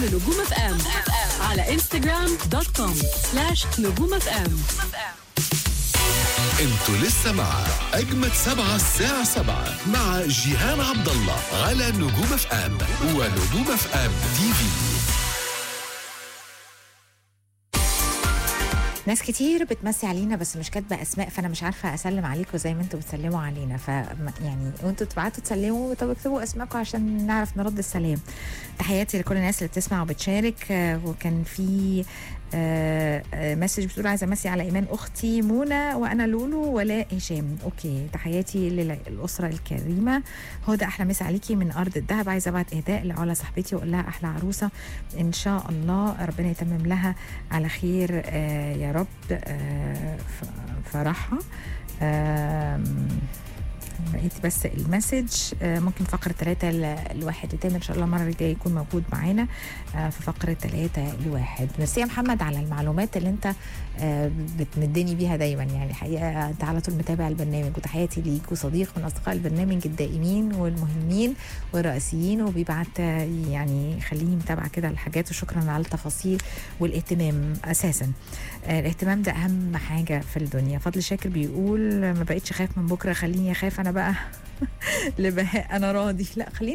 نجوم اف ام على انستغرام دوت كوم سلاش نجوم اف ام انتوا لسه مع اجمد سبعة الساعة سبعة مع جيهان عبد الله على نجوم اف ام ونجوم اف ام تي في ناس كتير بتمسي علينا بس مش كاتبه اسماء فانا مش عارفه اسلم عليكم زي ما انتوا بتسلموا علينا ف يعني وانتوا تبعتوا تسلموا طب اكتبوا اسمائكم عشان نعرف نرد السلام تحياتي لكل الناس اللي بتسمع وبتشارك آه، وكان في آه، آه، مسج بتقول عايزه امسي على ايمان اختي منى وانا لولو ولاء هشام اوكي تحياتي للاسره الكريمه هدى احلى مسا عليكي من ارض الذهب عايزه ابعت اهداء لعلا صاحبتي واقول لها احلى عروسه ان شاء الله ربنا يتمم لها على خير آه يا رب آه ف- فرحها آم، بقيت بس المسج آه، ممكن فقرة ثلاثة لواحد وتامر إن شاء الله المرة الجاية يكون موجود معانا آه، في فقرة ثلاثة لواحد ميرسي يا محمد على المعلومات اللي أنت آه، بتمدني بيها دايما يعني حقيقة أنت على طول متابع البرنامج وتحياتي ليك وصديق من أصدقاء البرنامج الدائمين والمهمين والرئيسيين وبيبعت آه، يعني يخليني متابعة كده الحاجات وشكرا على التفاصيل والاهتمام أساسا آه، الاهتمام ده أهم حاجة في الدنيا فضل شاكر بيقول ما بقتش خايف من بكرة خليني أخاف أنا بقى لبهاء أنا راضي لا خليني